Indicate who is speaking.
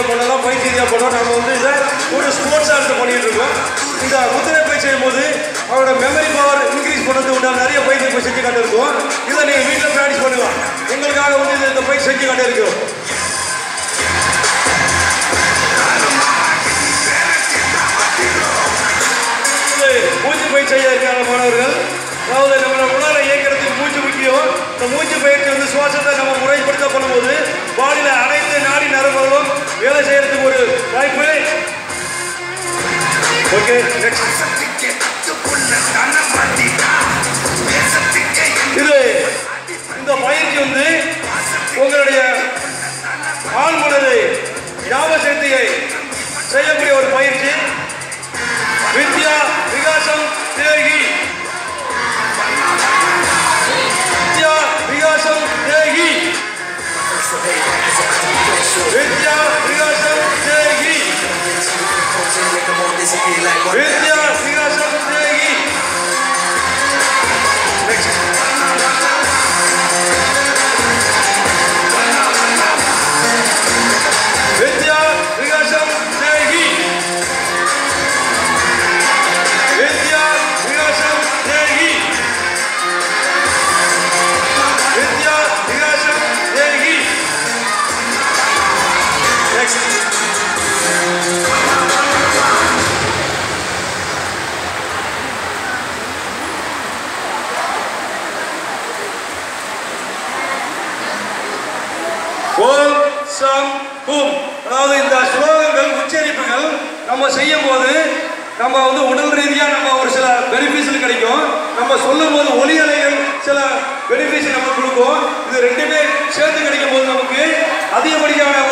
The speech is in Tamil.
Speaker 1: ரீதியாக பண்ணலாம் பயிற்சி ரீதியாக பண்ணலாம் நம்ம வந்து இதை ஒரு ஸ்போர்ட்ஸாக எடுத்து பண்ணிட்டு இருக்கோம் இந்த முத்திரை பயிற்சி செய்யும்போது அவரோட மெமரி பவர் இன்க்ரீஸ் பண்ணுறது உண்டான நிறைய பயிற்சி இப்போ செஞ்சு காட்டிருக்கோம் இதை நீங்கள் வீட்டில் ப்ராக்டிஸ் பண்ணலாம் எங்களுக்காக வந்து இது இந்த பயிற்சி செஞ்சு காட்டியிருக்கோம் இது மூச்சு பயிற்சி செய்ய இருக்காங்க மாணவர்கள் அதாவது நம்மளோட உணர இயக்கிறதுக்கு மூச்சு முக்கியம் இந்த மூச்சு பயிற்சி வந்து சுவாசத்தை நம்ம முறைப்படுத்த பண்ணும்போது பாடியில் அனைத்து நாடி நரம்புகளும் வேலை செய்யறதுக்கு ஒரு வாய்ப்பு ஓகே இது இந்த பயிற்சி வந்து உங்களுடைய ஆள் மனதை ஞாபக சக்தியை செய்யக்கூடிய ஒரு பயிற்சி வித்யா விகாசம் தேகி வித்யா விகாசம் தேகி வித்யா விகாசம் தேகி வித்யா விகாசம் தேகி வித்யா விகாசம் தேகி வித்யா விகாசம் தேகி வித்யா விகாசம் தேகி நெக்ஸ்ட் ஓம் சம் ஹூம் அதாவது இந்த ஸ்லோகங்கள் உச்சரிப்புகள் நம்ம செய்யும் போது நம்ம வந்து உடல் ரீதியாக நம்ம ஒரு சில பெனிஃபிட்ஸ் கிடைக்கும் நம்ம சொல்லும் போது ஒலி அலைகள் சில பெனிஃபிட்ஸ் நமக்கு கொடுக்கும் இது ரெண்டுமே சேர்த்து கிடைக்கும் போது நமக்கு அதிகப்படியான